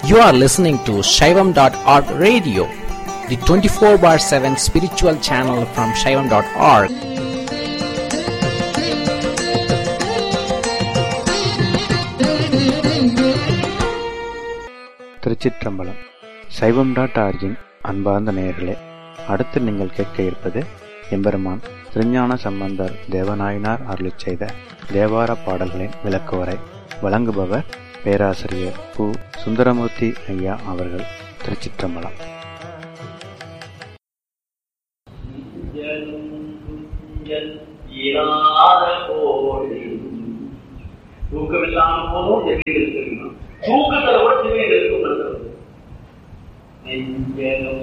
You are listening to Shaivam.org radio, the 24 bar 7 spiritual channel from Shaivam.org. திருச்சிற்றம்பலம் சைவம் dot origin அன்பார்ந்த நேயர்களே அடுத்து நீங்கள் கேட்க இருப்பது எம்பெருமான் திருஞான சம்பந்தர் தேவநாயனார் அருளிச் செய்த தேவார பாடல்களின் விளக்குவரை வழங்குபவர் பேராசிரியர் பு சுந்தரமூர்த்தி ஐயா அவர்கள் திருச்சிற்றம்பலம் இராத கோடி தூக்கம் இல்லாம போதும் எப்படி இருக்குமா தூக்கத்துல கூட சிவன் இருக்கும் நடந்தது நெஞ்சகம்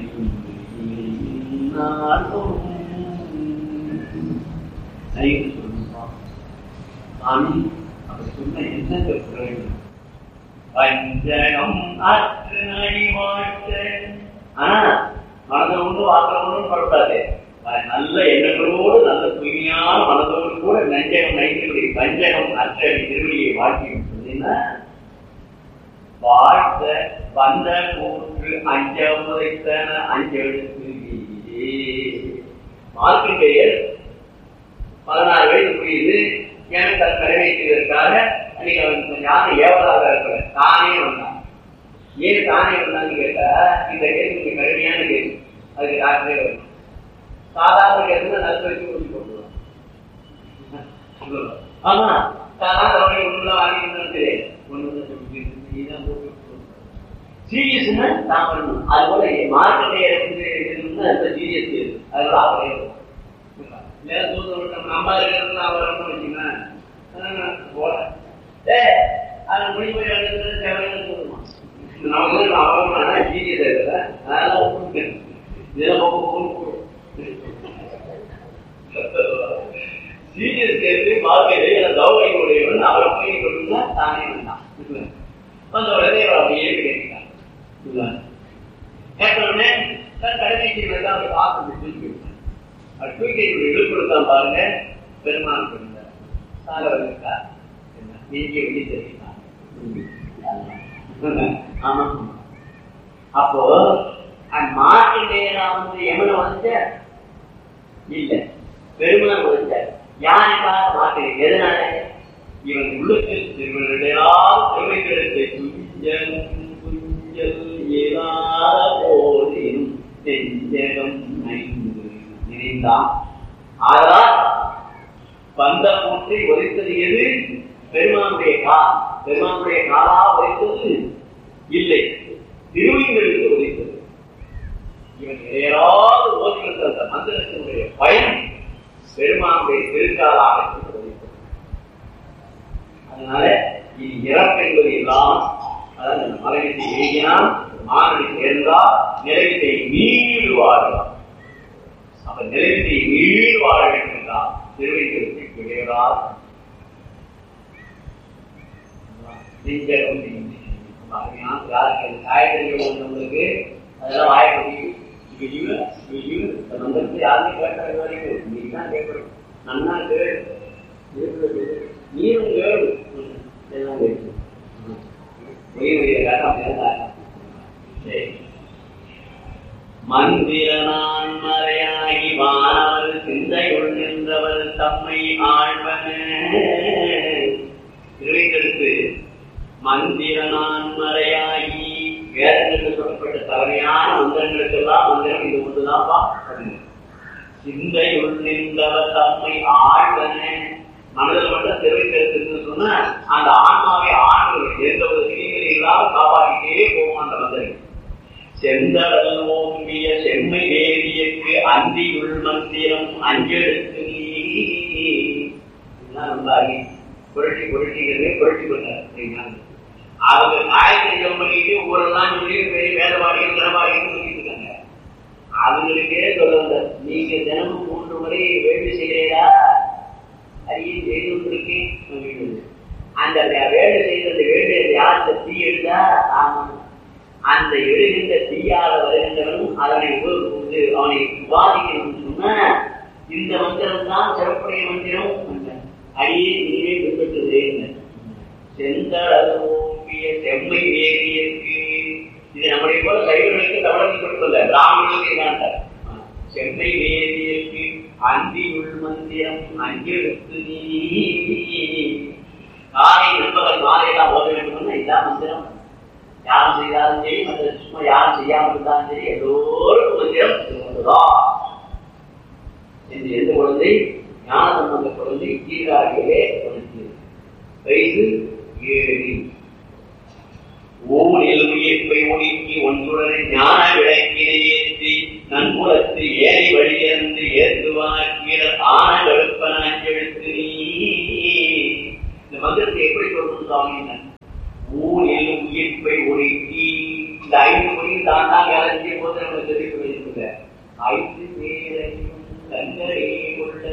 நைட்டு சொல்லுமா சாமி அப்படி சொன்ன என்னங்க பிரயோஜனம் வஞ்சகம் அற்று அழிவாழ்த்த ஆனா மனதை ஒன்று வாக்கிற ஒன்றும் படக்கூடாது நல்ல எண்ணங்களோடு நல்ல தூய்மையான மனதோடு கூட நஞ்சகம் நைத்தினுடைய வஞ்சகம் அற்ற திருவடியை வாழ்க்கை சொன்னீங்கன்னா வாழ்த்த வந்த கூற்று அஞ்ச முறைத்தன அஞ்செழுத்து மார்க்கெட்டையர் பதினாறு வயது புரியுது எனக்கு அது நிறைவேற்றுவதற்காக அன்னைக்கு அவன் யாரும் ஏவலாக இருக்கிற தானே வந்தான் ஏன் தானே வந்தான்னு கேட்டா இந்த கேள்வி கொஞ்சம் கடுமையான கேள்வி அதுக்கு டாக்டரே வரும் சாதாரண கேள்வி நல்ல வச்சு கொண்டு போடுவோம் ஆமா சாதாரண ஒண்ணுல வாங்கி ஒண்ணு சீரியஸ்னா நான் பண்ணணும் அது போல மார்க்கெட்டே இருந்து சீரியஸ் அதனால அவரே நேரம் தூக்கம் நம்ம அம்மா இருக்கிறது நான் வரணும்னு வச்சுக்கோங்க போல ஏ அது முடிவு போய் எழுதுறது தேவையான சொல்லுமா நமக்கு அவன் சீரியஸ் இருக்கிற அதனால சீரியஸ் கேட்டு மார்க்கெட் கௌரவனுடையவன் அவரை போய் கொடுத்தா தானே வந்தான் வந்த உடனே அவர் அப்படியே கேட்டான் கேட்ட உடனே கடைசி அவர் பார்த்து தூக்கி அவர் தூக்கி இழுப்படுத்தான் பாருங்க பெருமாள் கொடுத்தார் சாகர் இருக்கா நெஞ்சிய வெளியே தெரியுமா ஆமா அப்போ மார்க்கண்டேயரா வந்து எமன வந்து இல்ல பெருமாள் வந்து யாருக்காக மார்க்கெட் எதனால இவன் உள்ளத்தில் திருமணம் திருமைகளுக்கு துஞ்சல் துஞ்சல் ஏதாத போதிலும் நெஞ்சகம் ஐந்து நினைந்தான் ஆனால் பந்த பூற்றி ஒலித்தது எது பெருமானுடைய கால் பெருமானுடைய காலா ஒலித்தது இல்லை திருவிங்களுக்கு ஒலித்தது இவன் ஏதாவது ஓதுகின்ற அந்த மந்திரத்தினுடைய பயன் பெருமானுடைய திருக்காலாக ஒலித்தது அதனால இது இறப்பு என்பது எல்லாம் அதாவது மலைவித்தை எழுதினால் மானடி சேர்ந்தால் நிறைவித்தை மீள்வார்கள் அப்ப நிறைவித்தை மீள் வாழ வேண்டும் என்றால் திருவைத்திற்கு கிடையாது காயத்ரி அதெல்லாம் வாய முடியும் யாருமே கேட்டாங்க வரைக்கும் நீ தான் கேட்கணும் நன்னா கேடு நீரும் கேடு எல்லாம் கேட்கணும் மந்திரனான் மறையாகி வானவர் சிந்தையுள் நின்றவர் தம்மை ஆழ்வன திருவைக்கெடுத்து மந்திரனான் மறையாகி வேதங்களுக்கு சொல்லப்பட்ட தவறையான மந்திரங்களுக்கெல்லாம் மந்திரம் இது ஒன்றுதான்ப்பா சிந்தையுள் நின்றவர் தம்மை ஆழ்வன மனதில் மட்டும் தெரிவிக்கிறது சொன்னா அந்த ஆன்மாவை ஆண்கள் எந்த ஒரு சிறிகளை இல்லாம காப்பாற்றிட்டே போவோம் அந்த மந்திரம் செந்தடல் ஓம்பிய செம்மை வேதியக்கு அந்தியுள் மந்திரம் அஞ்செடுத்து ரொம்ப புரட்டி புரட்டிக்கிறது புரட்டி பண்ணார் அவங்க காயத்ரி ஜம் பண்ணிட்டு ஊரெல்லாம் சொல்லி வேதவாடிகள் கனவாடிகள் சொல்லிட்டு இருக்காங்க அவங்களுக்கே சொல்ல வந்த நீங்க தினமும் மூன்று முறை வேள்வி செய்கிறீரா அதையும் செய்து கொண்டிருக்கேன் அந்த வேலை செய்தது வேலை யார் தீ எழுதா அந்த எழுகின்ற தீயால வருகின்றவனும் அதனை வந்து அவனை விவாதிக்கணும்னு சொன்னா இந்த மந்திரம் தான் சிறப்புடைய மந்திரம் அடியே நீரே பின்பற்றுது செந்தளவு ஓம்பிய செம்மை வேதியற்கு தமிழர்கள் மட்டுமல்ல பிராமணர்களுக்கு இருக்காண்டார் சென்னை வேதியற்கு அந்தியுள் மந்திரம் அஞ்செழுத்து நீ காலை நண்பகல் மாலையெல்லாம் ஓத வேண்டும்னா இதான் மந்திரம் யாரும் செய்தாலும் சரி மற்ற சும்மா யாரும் செய்யாமல் இருந்தாலும் சரி எல்லோருக்கும் மந்திரம் இது ஒன்றுதான் என்று எந்த குழந்தை ஞான சம்பந்த குழந்தை கீழாகிலே குழந்தை வயது ஏழு ஊனில் உயிர்ப்பை ஒடுக்கி ஒன்றுடனே ஞான விளக்கினை ஏற்றி நன்புலத்து ஏறி வழியிறந்து ஏற்றுவாக்கிற ஆன வெளுப்பன அஞ்செழுத்து நீ இந்த மந்திரத்தை எப்படி சொல்லணும் சுவாமி ஊனில் உயிர்ப்பை ஒடுக்கி இந்த ஐந்து மொழியும் தான் தான் வேலை செய்யும் போது நம்ம தெரிவிக்க வேண்டியதில்லை ஐந்து பேரையும் கண்களே உள்ள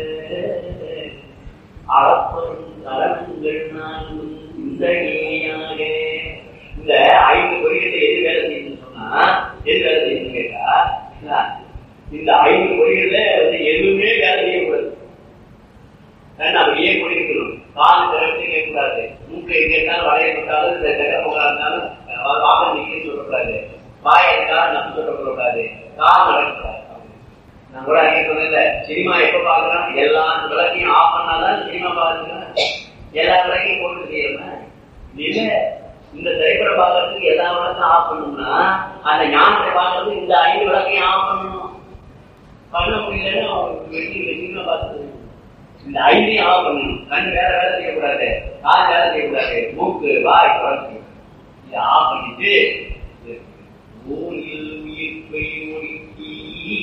அளப்பரும் தரங்கள் நான்கும் சிந்தனையாக இந்த ஐந்து பொறிகளை எது வேலை செய்யணும்னு சொன்னா எது வேலை செய்யணும்னு கேட்டா என்ன? இந்த ஐந்து பொறிகள்ல வந்து எதுவுமே வேலை செய்யக்கூடாது ஏன்னா நம்ம ஏன் குடிக்கணும் கால் திறந்து கேட்கக்கூடாது மூக்கை கேட்டாலும் வளைய போட்டாலும் இந்த கிரகமுகா இருந்தாலும் அஹ் வாகனம் நிற்கன்னு சொல்லக்கூடாது வாய் எடுத்தாலும் நம்ம சொல்லக்கூடாது கால் நடக்கக்கூடாது நான் கூட அன்னைக்கு சொன்னேன்ல சினிமா எப்ப பாக்குறோம் எல்லா விளக்கையும் ஆஃப் பண்ணாதான் சினிமா பாக்குறேன் எல்லா விளக்கையும் போட்டு செய்யணும் இல்ல இந்த திரைப்படம் பார்க்கறதுக்கு எல்லா விளக்கும் ஆஃப் பண்ணணும்னா அந்த ஞானத்தை பார்க்கறதுக்கு இந்த ஐந்து விளக்கையும் ஆஃப் பண்ணணும் பண்ண முடியலன்னா வெட்டி சினிமா பார்த்து இந்த ஐந்தையும் ஆஃப் பண்ணணும் கண் வேற வேலை செய்யக்கூடாது கால் வேலை செய்யக்கூடாது மூக்கு வாய் குறைச்சி இதை ஆஃப் பண்ணிட்டு ஊரில் உயிர்ப்பை ஒடுக்கி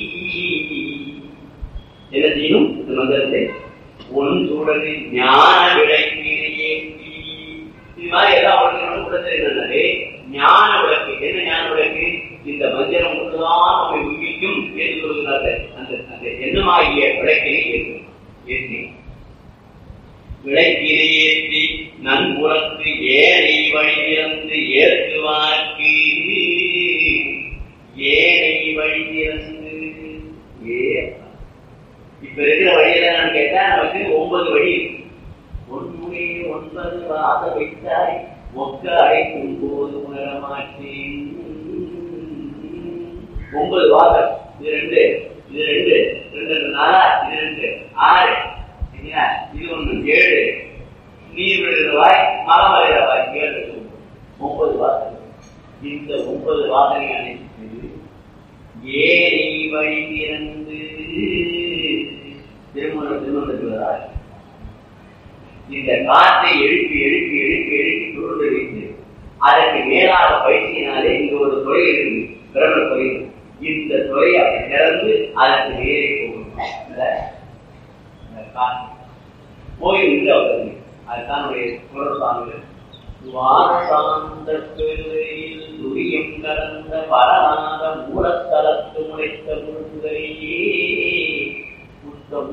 என்ன செய்யணும் இந்த மந்திரத்தை ஒன் சூழலை ஞான விளக்கினையே இது மாதிரி எல்லாம் அவர்களும் கூட தெரிந்தது ஞான விளக்கு என்ன ஞான விளக்கு இந்த மந்திரம் ஒன்றுதான் நம்மை உயிர்க்கும் என்று சொல்கிறார்கள் அந்த அந்த எண்ணமாகிய விளக்கினை ஏற்றும் ஏற்றி விளக்கினை ஏற்றி நன்புறத்து ஏனை வழியிறந்து ஏற்றுவார்க்கு ஏனை வழியிறந்து ஏ இப்ப இருக்கிற வழியில நான் கேட்டா நமக்கு ஒன்பது வழி இருக்கு ஒன்றுமே ஒன்பது வாத வைத்தாய் ஒக்க அழைக்கும் போது உணர மாட்டேன் ஒன்பது வாதம் இது ரெண்டு இது ரெண்டு ரெண்டு ரெண்டு நாலா இது ரெண்டு ஆறு சரிங்களா? இது ஒண்ணு ஏழு நீர் விடுகிற வாய் மரம் வரைகிற வாய் ஏழு ஒன்பது வாசனை இந்த ஒன்பது வாசனை அனைத்து ஏரி வழி திறந்து திருமணம் திருமணத்துவதால் இந்த காற்றை எழுப்பி எழுப்பி எழுப்பி எழுப்பி சுருண்டு வைத்து அதற்கு மேலாக பயிற்சியினாலே இங்க ஒரு துறை இருக்கு பிரம்ம துறை இந்த துறை அப்படி திறந்து அதற்கு நேரே போகணும் இந்த- இந்த காற்று போய் உள்ள வருது அதுதான் நம்முடைய குரல் சாமிகள் வானசாந்த பெருவெளியில் துரியம் கலந்த பரநாத மூலத்தலத்து முளைத்த முழுங்கரையே புத்தம்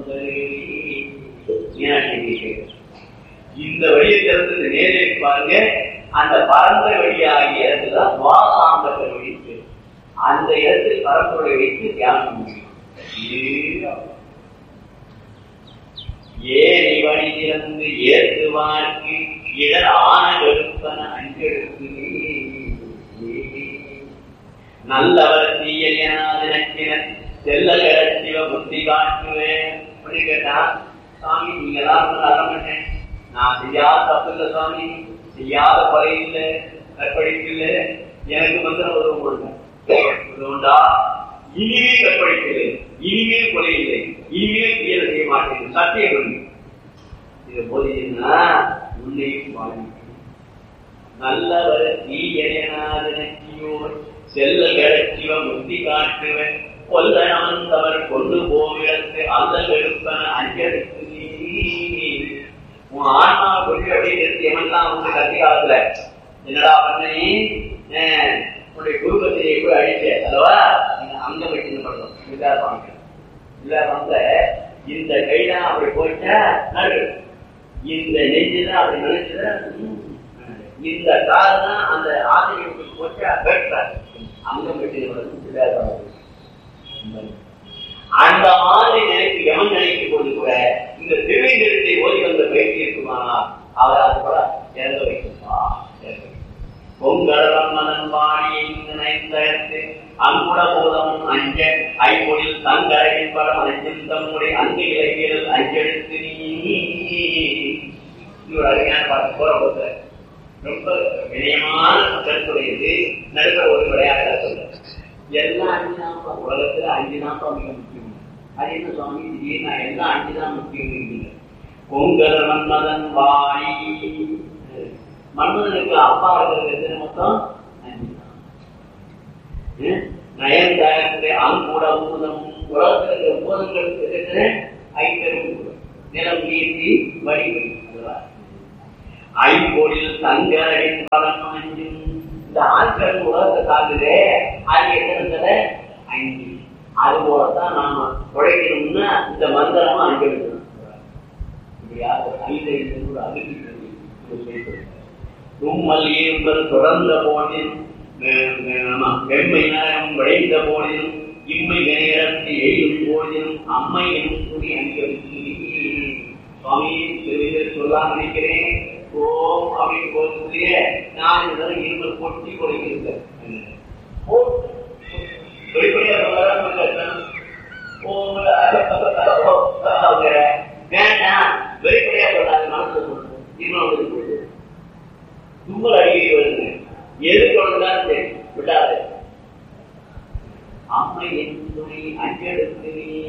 மீனாட்சி இந்த வழியை திறந்து இந்த நேரே பாருங்க அந்த பரந்த வழியாகிய இடத்துலதான் வாசாந்த வழி பேரு. அந்த இடத்தில் பரம்பரை வைத்து தியானம் முடியும் இதுதான். ஏன் இவனி திறந்து ஏற்றுவார்க்கு இடர் ஆன வெறுப்பன அஞ்செடுத்து நல்லவர் தீயல் எனாதினக்கின செல்ல சிவ புத்தி காட்டுவேன் அப்படி கேட்டா சாமி நீங்க எல்லாரும் நல்ல பண்ணேன் நான் செய்யாத தப்பு இல்லை சுவாமி செய்யாத கொலை இல்லை கற்பழிப்பு இல்லை எனக்கு மந்திரம் உதவும் கொடுங்க உதவுண்டா இனிமே கற்பழிக்கலை இனிமே கொலை இல்லை இனிமே தீயலை செய்ய மாட்டேன் சத்தியம் பண்ணு இது போதீங்கன்னா உன்னையும் வாழ்க்கை நல்லவர் தீயனாதனக்கியோர் செல்ல கிடச்சிவ முத்தி காட்டுவன் கொல்ல நமந்தவர் கொண்டு போவிடத்து அல்ல வெறுப்பன அஞ்செடுத்து நீ உன் ஆன்மாவை கொண்டு அப்படியே நிறுத்தி எவன்லாம் வந்து கத்தி காலத்துல என்னடா பண்ணி உன்னுடைய குடும்பத்தை எப்படி அழிச்ச அல்லவா நீங்க அங்க போயிட்டு பண்ணணும் விசார பாங்க இல்ல வந்து இந்த கைதான் அப்படி போயிட்டா நடு இந்த நெஞ்சுதான் அப்படி நினைச்சதா இந்த கால் தான் அந்த ஆசிரியர்களுக்கு போச்சா வெட்டார் அங்க போயிட்டு அந்த மாதிரி நினைப்பு எவன் நினைக்கும் போது கூட இந்த திருவேந்திரத்தை ஓதி வந்த பயிற்சி இருக்குமானா அவர் அது கூட இறந்து வைக்குமா பொங்கலம் மதன் வாணியை நினைத்த அங்குட பூதம் அஞ்ச ஐம்பொழில் தங்கரையின் படம் அஞ்சும் தம்முடைய அங்கு இலக்கியல் அஞ்செழுத்து நீ இது ஒரு அருமையான பாட்டு போற போது ரொம்ப வினயமான கருத்துடையது நடுவர் ஒரு விளையாட சொல்ல எல்லாம் அஞ்சு நாப்பா உலகத்துல அஞ்சு நாப்பா மிக முக்கியம் அது என்ன சுவாமி திடீர்னு நான் எல்லாம் அஞ்சு தான் முக்கியம் பொங்கல் மன்மதன் வாய் மன்மதனுக்கு அப்பா இருக்கிறது எத்தனை மொத்தம் அஞ்சு தான் நயன் தயந்து அங்குட பூதம் உலகத்தில் இருக்கிற பூதங்களுக்கு எத்தனை ஐம்பெரும் நிலம் நீர்த்தி வடிவு ஐம்பொழில் தங்கரின் பலம் அஞ்சும் இந்த ஆட்கள் உலகத்தை தாக்குதே அது எத்தனை ஐந்து அது போலத்தான் நாம உழைக்கணும்னா இந்த மந்திரமா அஞ்சு எடுக்கணும் ஐந்து ஐந்து அழுத்தி தும்மல் என்பது தொடர்ந்த போதில் வெண்மை நேரம் விளைந்த போதிலும் இம்மை நேரத்தை எழுதும் போதிலும் அம்மை எனும் துணி அங்கரித்து சுவாமி திருவிழர் சொல்ல நினைக்கிறேன் ஓம் அப்படின்னு போகக்கூடிய நான் இதெல்லாம் இருமல் பொட்டி கொடுக்கிறேன் வெளிப்படையா சொல்லலாம் வேண்டாம் வெளிப்படையா சொல்லாது மனசுல சொல்லணும் இருமல் கொடுத்து தும்மல் அடிக்கடி வருது எது கொண்டாலும் சரி விடாது அம்மை என் துணை அஞ்செடுத்து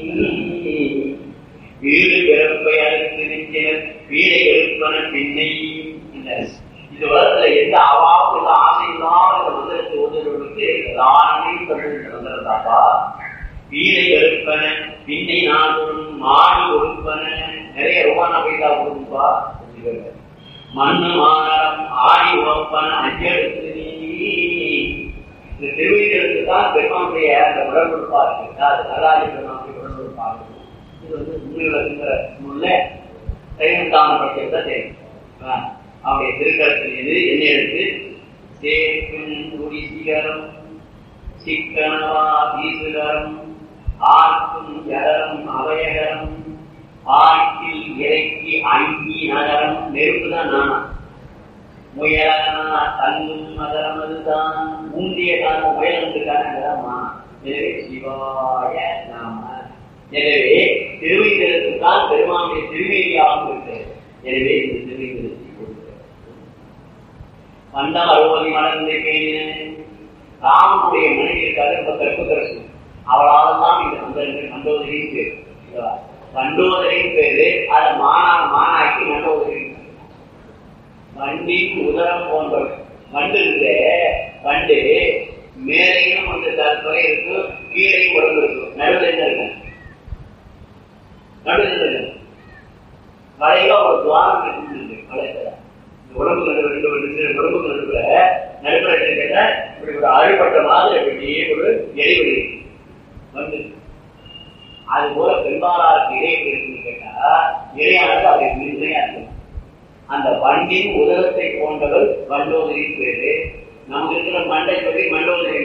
வீடு பிறப்பை அறுத்து நிற்கிற வீடை எழுப்பன பின்னை இது வரல எந்த அவாவும் இல்ல ஆசை இல்லாத இந்த மந்திரத்தை ஓதுறவர்களுக்கு தானே தமிழ் நடந்திருந்தாப்பா வீடை எழுப்பன பின்னை நாடும் மாடி கொடுப்பன நிறைய ரூபாய் பைசா கொடுப்பா மண்ணு மாநரம் ஆடி உழப்பன அஞ்செடுத்து இந்த திருவிழலுக்கு தான் பெருமானுடைய அந்த உடற்பொருப்பா இருக்கு அது நல்லாரி பெருமானுடைய உடற்பொருப்பா இருக்கு இது வந்து உண்மையில முள்ள தைமத்தான பட்சத்தை தெரியும் அவருடைய திருக்கரத்தில் இது என்ன எடுத்து சேர்க்கும் குடி சிகரம் சிக்கனவா வீசுகரம் ஆர்க்கும் ஜகரம் அவயகரம் ஆற்றில் இறக்கி அங்கி நகரம் நெருப்பு தான் நானா முயலனா தங்கும் நகரம் அதுதான் முந்திய காலம் முயலனுக்கான எனவே சிவாய நாம எனவே திருவைந்தலத்துக்கு தான் பெருமானுடைய திருவேதியாகவும் இருக்கிறது எனவே இந்த திருவைந்தலத்தை கொடுக்கிறது பண்டம் அறுபதி மலர்ந்து பேணின ராமனுடைய மனைவி இருக்காது ரொம்ப கற்புக்கரசு அவளால் தான் இந்த மந்திரங்கள் மண்டோதரின் பேர் மண்டோதரின் பேரு அதை மானா மானாக்கி மண்டோதரி வண்டின் உதரம் போன்றவை வண்டு இருக்கு வண்டு மேலையும் வந்து தலை இருக்கு கீழையும் உடம்பு இருக்கு நடுவில் என்ன இருக்கு நடுவில் வளையில ஒரு துவாரம் இருக்கு வளையத்துல உடம்பு நடுவு ரெண்டு ரெண்டு உடம்பு நடுவுல நடுப்புற கேட்டா இப்படி ஒரு அறுபட்ட மாதிரி அப்படியே ஒரு எரிவெளி வந்து அது போல பெரும்பாலாருக்கு இறை இருக்குன்னு கேட்டா இறையானது அதை நிர்ணயா இருக்கும் அந்த வண்டின் உதரத்தை போன்றவர் வண்டோதரின் பேரு நமக்கு இருக்கிற மண்டை பற்றி மண்டோதரி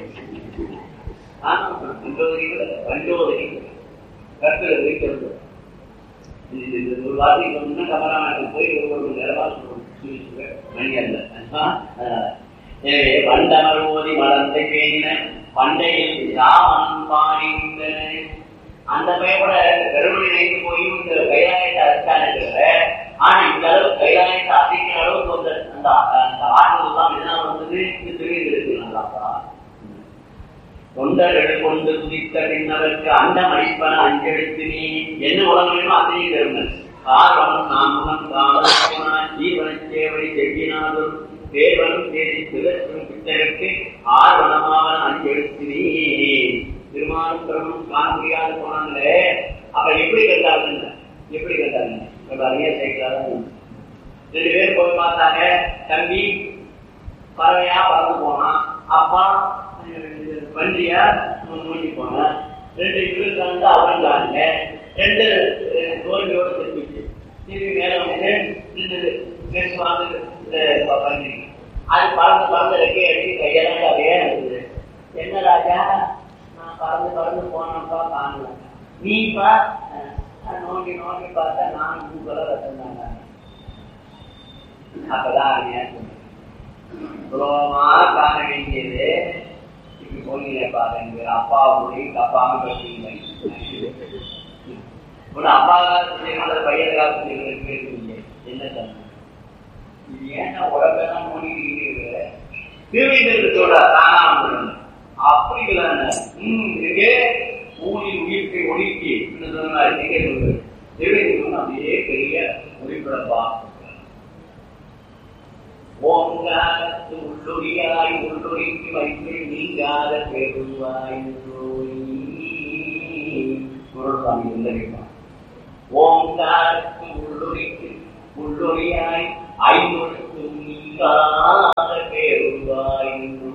மண்டோதரி வண்டோதரி கற்கிறது சொல்றது ஒரு வார்த்தை சொன்னா கமராமாயணத்துக்கு போய் ஒரு மணி நேரமா சொல்லுவோம் மணி அல்ல எனவே வண்டமர் ஓதி மலர்ந்த பேணின பண்டையில் ராமன் பாடிந்தன அந்த பயப்பட பெருமணி நினைத்து போய் இந்த கைலாயத்தை அரைச்சான ஆனா இந்த அளவு கைலாயத்தை அசைக்கிற அளவுக்கு வந்து அந்த அந்த ஆற்றல் எல்லாம் என்ன வந்தது இது தெரிவித்து நல்லாப்பா தொண்டர்கள் கொண்டு துதித்த பின்னவருக்கு அண்டம் அடிப்பன அஞ்செடுத்து நீ என்ன உலகம் வேணுமோ அதையும் தருங்கள் காரணம் நாமம் காரணம் ஜீவன சேவை செவ்வினாலும் தேவனும் தேடி சிவற்றும் பித்தருக்கு ஆர்வனமாவன் அஞ்செடுத்து நீ திருமாலும் பிரமனும் காண முடியாது போனாங்களே அப்ப எப்படி கேட்டாங்க எப்படி கேட்டாங்க நிறைய சைக்கிளாக ரெண்டு பேரும் போய் பார்த்தாங்க தம்பி பறவையா பறந்து போனான் அப்பா வண்டியா மூடி போனான் ரெண்டு பேர் வந்து அவங்காங்க ரெண்டு தோல்வியோட திரும்பிச்சு திரும்பி மேல வந்து நின்று பேசுவாங்க பண்ணி அது பறந்து பறந்து ரெக்கை அடிச்சு கையெல்லாம் அப்படியே இருந்தது என்ன ராஜா நான் பறந்து பறந்து போனப்பா காணல நீப்பா நோண்டி நோண்டி பார்த்தா நான் உங்களை ரத்தம் தாங்க அப்பதான் புலமா காண வேண்டியது இப்படி போனீங்க பாருங்க அப்பா மொழி தப்பாம பேசுவீங்க ஒரு அப்பா காலத்துல பையன் காலத்துல பேசுவீங்க என்ன தம்பி இது ஏன்னா உடம்பெல்லாம் மூடிக்கிட்டு திருவிழத்தோட தானா வந்துடணும். அப்படி இல்லைன்னு ம் இதுக்கே ஊழி உயிர்ப்பை ஒடுக்கி திருவிழம் அப்படியே பெரிய ஒளிப்படப்பா ஓங்காலத்து உள்ளொடியாய் உள்ளொடிக்கு வைத்து நீங்காத பெருவாய் குரல்சாமி இருந்திருப்பான் ஓங்காலத்து உள்ளொடிக்கு உள்ளொடியாய் ஐநொழுக்கு நீங்காத பெருவாய்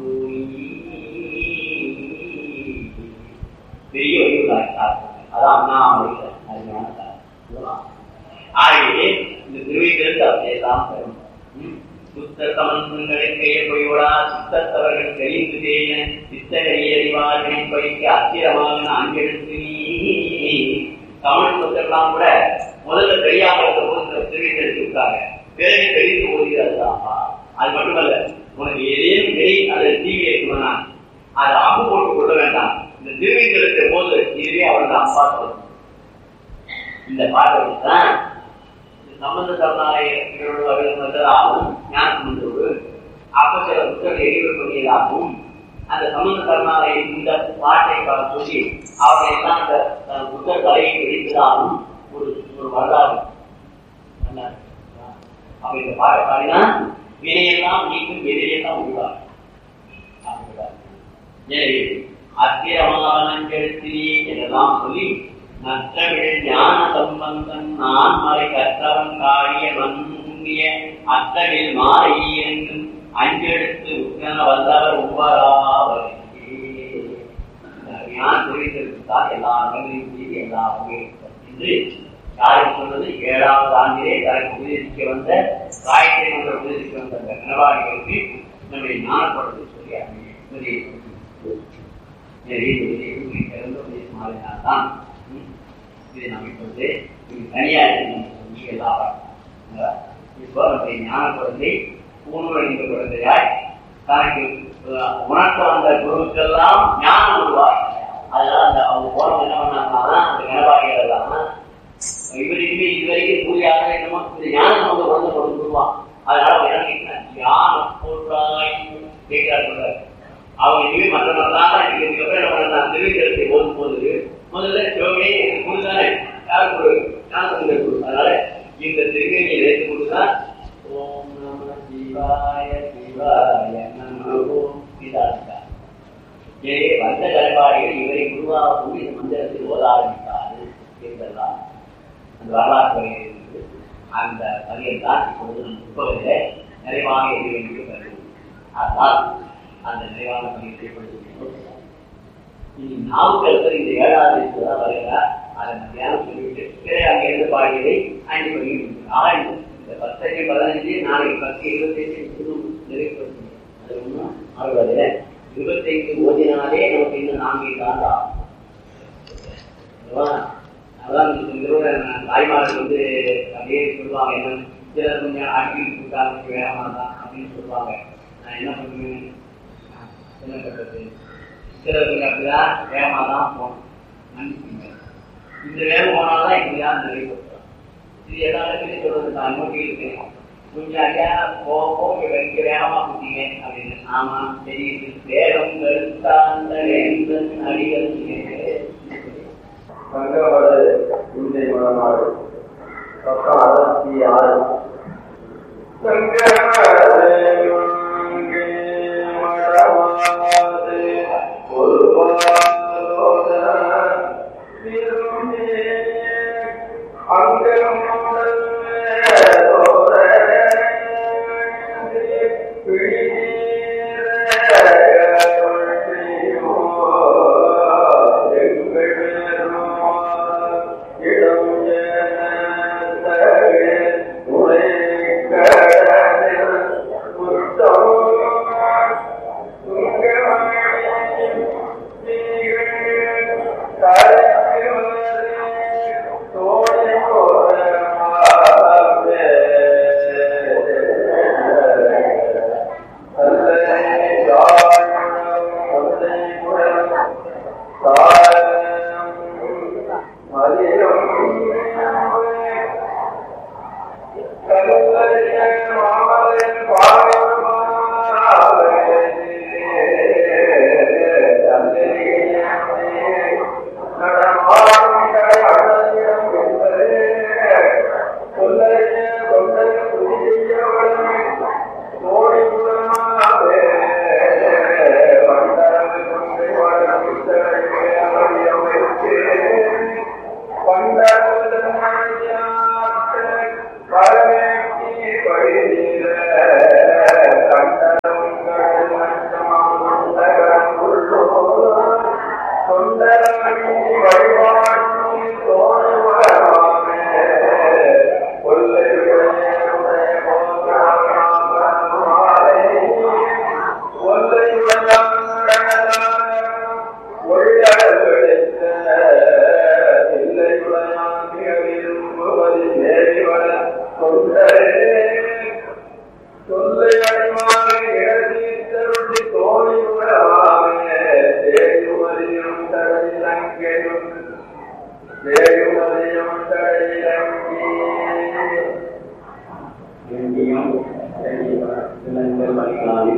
பெரிய வழிகளாய் அதான் அண்ணாமலை அருமையான சார் ஆகவே இந்த திருவிழத்தை அப்படியே தான் பெறும் சுத்த சமந்தங்களை செய்யப்பொழிவடா சுத்தத்தவர்கள் தெரிந்து செய்ய சித்தகரி அறிவார்களை பயிற்க அத்திரமாக அங்கெடுத்து நீ தமிழ் சொத்தெல்லாம் கூட முதல்ல தெரியாம இருந்த போது இந்த திருவிழத்தை இருக்காங்க பிறகு தெரிந்து ஓதுகிறதுதான்ப்பா அது மட்டுமல்ல உனக்கு ஏதேனும் நெய் அல்லது தீவி இருக்கணும்னா அதை அம்பு போட்டு கொள்ள வேண்டாம் இந்த திருவிழத்தை போது இதுவே அவள் தான் அப்பா சொல்லணும் இந்த பாட்டை வச்சுதான் சம்பந்த சரணாலயர்களாகவும் ஞானசம்பந்தோடு அப்ப சில புத்தகங்களை எரிவு பண்ணியதாகவும் அந்த சம்பந்த சரணாலய இந்த பாட்டை சொல்லி அவரை எல்லாம் அந்த புத்தக தலையை பிடித்ததாகவும் ஒரு ஒரு வரலாறு அப்ப இந்த பாட்டை பாடினா வினையெல்லாம் நீக்கும் எதிரியெல்லாம் உருவாகும் எனவே அத்தியமானங்கெழுத்தினி என்றெல்லாம் சொல்லி நற்றமிழ் ஞான சம்பந்தன் நான் மறை கற்றவன் காரிய மன்னிய அத்தமிழ் மாறையெங்கும் அஞ்செடுத்து உட்கன வல்லவர் உவராவர் ஞான தொழில்தான் எல்லா இடங்களையும் செய்து எல்லா வகையும் என்று யாரும் சொன்னது ஏழாவது ஆண்டிலே தனக்கு உபதேசிக்க வந்த காயத்ரி மன்ற உபதேசிக்க வந்த அந்த கனவாடிகளுக்கு நம்முடைய ஞானப்படுத்தி சொல்லி அறிஞர் இதை நாம் இப்பொழுது தனியார் சொல்லி எல்லாம் இப்போ நம்முடைய ஞான குழந்தை பூணுவழிந்த குழந்தையாய் தனக்கு உணர்த்த வந்த குருவுக்கெல்லாம் ஞானம் உருவாய் அதனால அந்த அவங்க போனவங்க என்ன பண்ணாங்கன்னா அந்த கனபாடிகள் எல்லாம் இவருக்குமே இதுவரைக்கும் பூஜையாக என்னமோ இந்த ஞானம் வந்து குழந்தை கொண்டு வருவான் அதனால அவங்க என்ன கேட்கிறாங்க ஞான பொருளாய் கேட்கிறார் அவங்க இனிமே மற்ற மற்றதான் இதுக்கப்புறம் என்ன பண்ண திருவிழத்தை ஓதும் போது முதல்ல சிவமே குருதானே யார் குரு ஞானசந்தர் குரு அதனால இந்த திருவிழியை வைத்துக் கொண்டுதான் ஓம் நம சிவாய சிவாய நமோ இதாண்டா எனவே வந்த கல்வாடிகள் இவரை குருவாக கூடி இந்த மந்திரத்தில் ஓத ஆரம்பித்தாரு என்றெல்லாம் அந்த வரலாற்று இருக்கு அந்த பதியம் தான் இப்பொழுது நம் புத்தகத்தில் நிறைவாக எது என்று கருது அதனால் அந்த நிறைவான பதியத்தை கொடுத்து இனி நாவுக்கரசர் இந்த ஏழாவது தான் வருகிறார் அதை மத்தியானம் சொல்லிவிட்டு பிறகு அங்கே இருந்து பாடியதை ஐந்து மணிக்கு ஆறு இந்த பத்தஞ்சு பதினஞ்சு நாளைக்கு பத்து இருபத்தஞ்சு இன்னும் நிறைவேற்றணும் அது ஒன்றும் அறுபது இருபத்தைந்து ஓதினாலே நமக்கு இன்னும் நான்கு காலம் ஆகும் அதான் தாய்மார்கள் வந்து அப்படியே சொல்லுவாங்க என்ன சிலர் கொஞ்சம் ஆட்டி கொடுத்தாங்க வேகமாக தான் அப்படின்னு சொல்லுவாங்க நான் என்ன பண்ணுவேன் என்ன பண்றது சிலருக்கு அப்படிதான் வேகமா தான் போகணும் மன்னிச்சுங்க இந்த வேகம் போனால்தான் இப்படிதான் நிறைவேற்றோம் இது எல்லா இடத்துலையும் சொல்றது நான் நோக்கி இருக்கேன் கொஞ்சம் ஐயா போக போக இங்க வேகமா குத்திங்க அப்படின்னு ஆமா தெரியுது வேகம் கருத்தாந்த வேந்தன் அடிகள் சங்கமது இந்தை மனநாடு பக்கம் அறுபத்தி ஆறு இடம்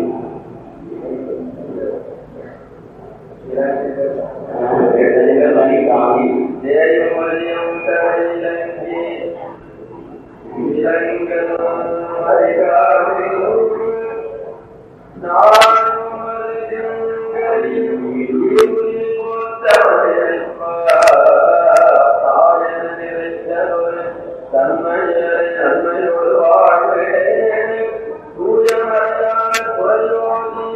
நன்மையோடு வாழ்வே தூயமறையால் குறையோனே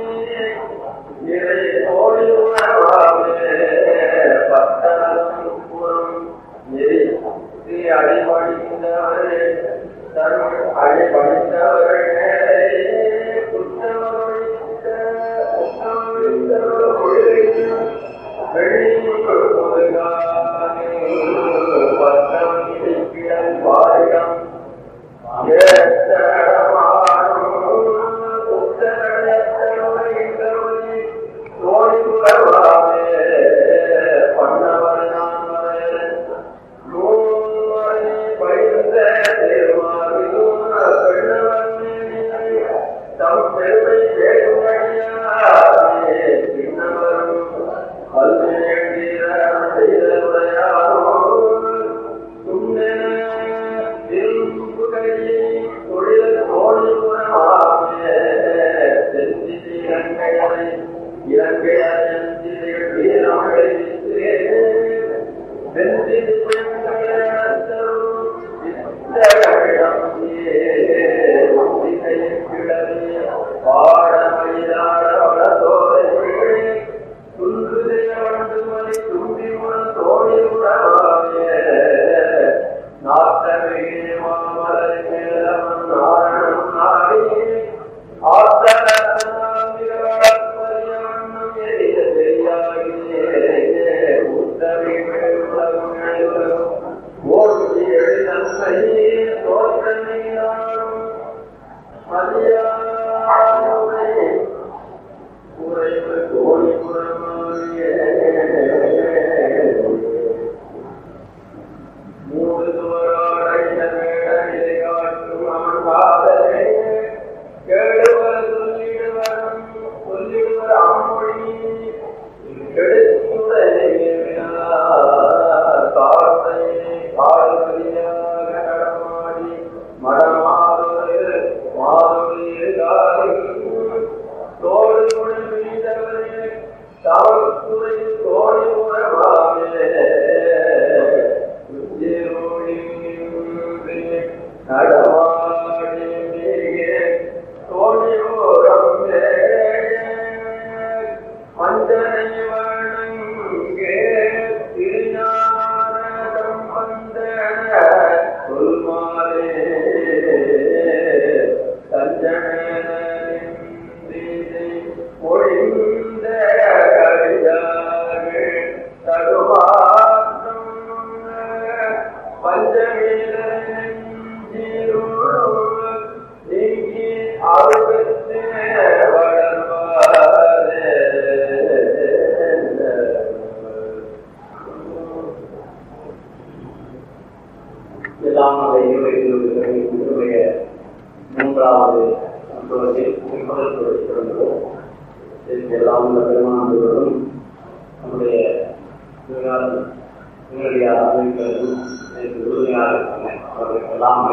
மூன்றாவது அனுபவத்தில் முதல் தொடர்ச்சி தொடங்குவோம் இதற்கு எல்லாம் உள்ள பெருமானவர்களும் நம்முடைய திருநாளன் நேரடியாக அறிவிக்கிறதும் எனக்கு உறுதியாக இருக்காங்க அவர்களுக்கு எல்லாம்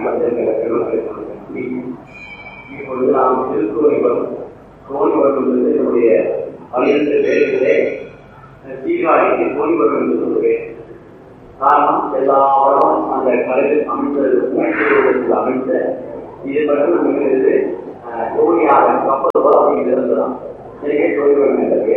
இப்பொழுது நாம் திருக்குறளை வரும் தோணி வரும் என்பது என்னுடைய பன்னிரண்டு பேர்களிலே சீர்காழிக்கு தோணி வரும் என்று சொல்கிறேன் காரணம் எல்லா வளமும் அந்த கலையில் அமைந்தது அமைந்த இது மட்டும் இருக்கிறது தோணியாக கப்பல் போல அப்படின்னு இருந்ததான் எனக்கே தோணி வரும் என்றது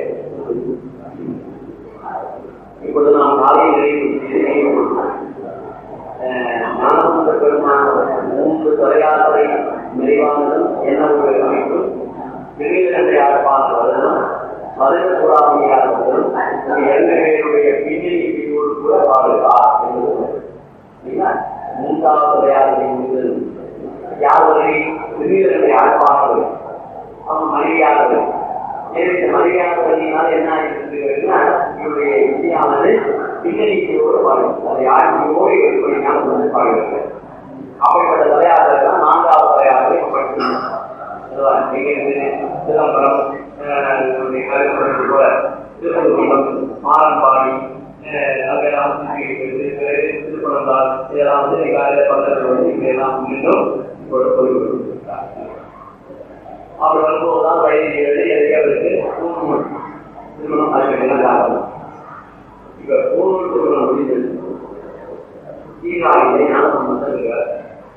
இப்பொழுது நாம் காலையில் நிறைவு ஞானசம்பந்த பெருமான மூன்று தொலையாத்திரை நிறைவானதும் என்ன ஒரு அமைப்பு திருநீலகண்டை ஆட்பான வருடம் மதுர சூறாவளியாக வருடம் இரண்டு பேருடைய பின்னணி பிரிவோடு கூட பாடுகா என்பது மூன்றாவது தொலையாத்திரை முடிந்தது யார் வரை திருநீலகண்டை ஆட்பானவர் அவன் மனைவியாளர்கள் நேரடி மரியாதைனால் என்ன ஆகிருக்குன்னா இவருடைய இந்தியானது பின்னணிக்கையோடு பாடும் அதை ஆட்சியோடு ஏற்படுத்தினால் வந்து பாடுகிறது அப்படிப்பட்ட தலையாளர்கள் தான் நான்காவது தலையாளரை படிக்கணும் இங்கிருந்து சிதம்பரம் கருப்பது போல திருப்பதிகுன்றம் மாரம்பாடி அங்கெல்லாம் சுற்றி இருக்கிறது திருப்பனந்தாள் இதெல்லாம் வந்து காலையில் பந்தர்கள் வந்து இங்கெல்லாம் மீண்டும் இப்பொழுது போய் கொண்டிருக்கிறார் அவர் வரும்போதுதான் வயது ஏழு எதையாவதுக்கு பூர்ணம் திருமணம் அதுக்கெல்லாம் காரணம் இப்ப பூர்ண திருமணம் முடிந்தது சீராகிலே ஞான சம்பந்தம் இருக்கிறார்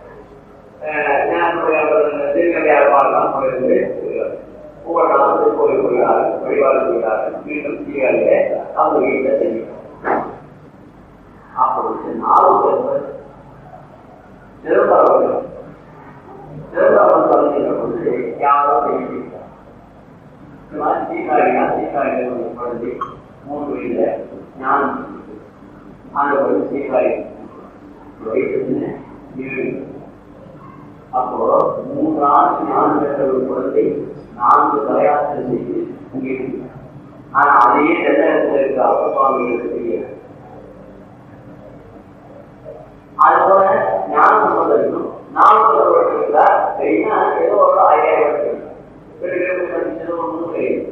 திருநங்கையாக பார்க்கலாம் போயிருந்து ஒவ்வொரு நாளும் திருக்கோவில் போகிறார் வழிபாடு செய்கிறார் மீண்டும் சீராகிலே அவங்க வீட்டில் செய்யும் அப்பொழுது நாலு பேர் நிரந்தரம் நிரந்தரம் சொல்லுகின்ற பொழுது யாரோ செய்கிறார் இந்த மாதிரி சீக்காரியா சீக்காரிகள் குழந்தை மூன்று வயதுல ஞானம் அந்த ஒரு சீக்காரி வயசு ஏழு அப்போ மூன்று ஆண்டு ஞானம் பெற்ற ஒரு குழந்தை நான்கு தலையாற்றல் செய்து இங்கே இருக்கு ஆனா அதே தென்னகத்தில் இருக்கிற அப்ப சுவாமிகளுக்கு தெரியாது அதுபோல ஞான சம்பந்தம் நானூறு வருஷம் இருக்கிறார் சரின்னா ஏதோ ஒரு ஐயாயிரம் வருஷம் பெருகிற படிச்சது ஒன்றும் கிடையாது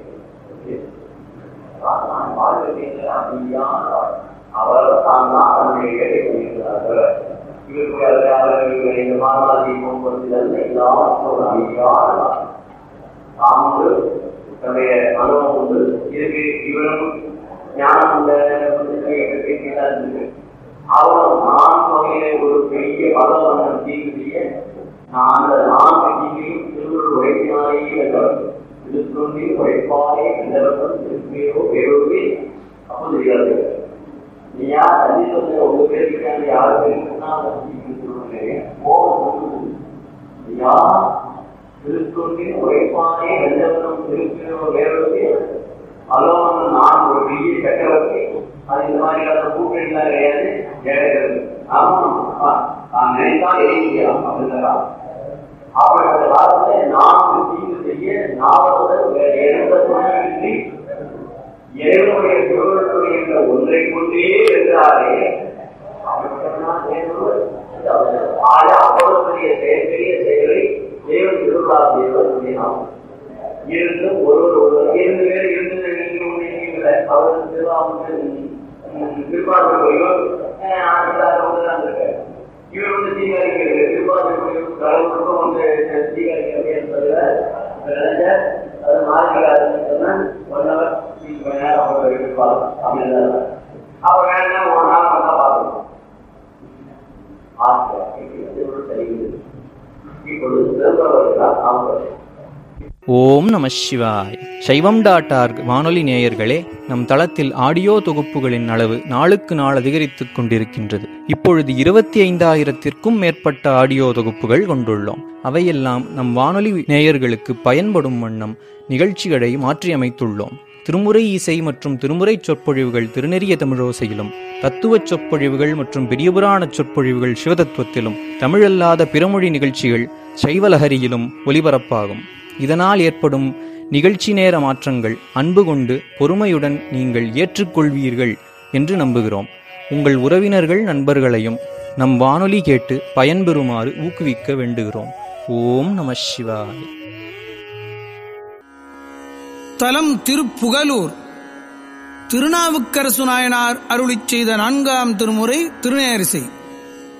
நான் வாழ்க்கை அப்படியான அவர் தான் தான் தன்னுடைய வேலை செய்கிறார்கள் இவருக்கு அவர்கள் இந்த மாநாதி போக்குவரத்து எல்லாரும் ஒரு அமைதியான தாமுண்டு தன்னுடைய அனுபவம் உண்டு இதுக்கு இவரும் ஞானம் உள்ள இருக்கு அவரும் நான் வகையில ஒரு பெரிய பலவண்ணம் தீங்கு செய்ய நான் அந்த நான்கு தீங்கையும் திருவள்ளுவர் உழைப்பினாலேயே வென்றவர் திருத்தொண்டி உழைப்பாலே வென்றவர்கள் திருப்பியோ பேரோவே அப்போ தெரியாது நீயா தண்ணி சொல்ல உங்க பேருக்கு யாரு பேருக்குன்னா ஐயா திருத்தொண்டின் உழைப்பானே வென்றவனும் திருப்பியோ பேரோவே அலோமன் நான் ஒரு பெரிய சக்கரவர்த்தி அது இந்த மாதிரியான கூட்டணிலாம் கிடையாது கிடையாது ஆமா நான் நினைத்தால் எழுதிக்கலாம் அப்படின்றான் அப்படிப்பட்ட காலத்துல நான் தீங்கு செய்ய நாவலர் வேற எந்த துணையின்றி இறைவனுடைய திருவள்ளுவர் என்ற ஒன்றை கொண்டே வென்றாரே அவ்வளவு பெரிய பெரிய செயலை தேவன் திருவிழா தேவர் செய்யலாம் இருந்து ஒருவர் ஒருவர் இரண்டு பேர் இருந்து நீங்க அவர் திருவாவுக்கு திருப்பாளர் கோயிலும் இவர் வந்து தீகாரிக்கிறது திருப்பாளர் கடவுளுக்கும் வந்து தீகாரிக்க என்பதுல அது மாறிக்காதுன்னு சொன்னா ஒன் ஹவர் கொஞ்ச நேரம் அவங்க இருப்பாங்க அப்படின்னு அப்ப வேணா ஒரு நாள் வந்தா பார்க்கணும் ஆசை தெரியுது இப்பொழுது திருப்பவர்கள் அவங்க ஓம் நம சிவாய் சைவம் டாட் ஆர்க் வானொலி நேயர்களே நம் தளத்தில் ஆடியோ தொகுப்புகளின் அளவு நாளுக்கு நாள் அதிகரித்துக் கொண்டிருக்கின்றது இப்பொழுது இருபத்தி ஐந்தாயிரத்திற்கும் மேற்பட்ட ஆடியோ தொகுப்புகள் கொண்டுள்ளோம் அவையெல்லாம் நம் வானொலி நேயர்களுக்கு பயன்படும் வண்ணம் நிகழ்ச்சிகளை மாற்றியமைத்துள்ளோம் திருமுறை இசை மற்றும் திருமுறை சொற்பொழிவுகள் திருநெறிய தமிழோசையிலும் தத்துவ சொற்பொழிவுகள் மற்றும் பெரியபுராண சொற்பொழிவுகள் சிவதத்துவத்திலும் தமிழல்லாத பிறமொழி நிகழ்ச்சிகள் சைவலஹரியிலும் ஒலிபரப்பாகும் இதனால் ஏற்படும் நிகழ்ச்சி நேர மாற்றங்கள் அன்பு கொண்டு பொறுமையுடன் நீங்கள் ஏற்றுக்கொள்வீர்கள் என்று நம்புகிறோம் உங்கள் உறவினர்கள் நண்பர்களையும் நம் வானொலி கேட்டு பயன்பெறுமாறு ஊக்குவிக்க வேண்டுகிறோம் ஓம் நம சிவாய் தலம் திருப்புகலூர் திருநாவுக்கரசு நாயனார் அருளிச் செய்த நான்காம் திருமுறை திருநேரிசை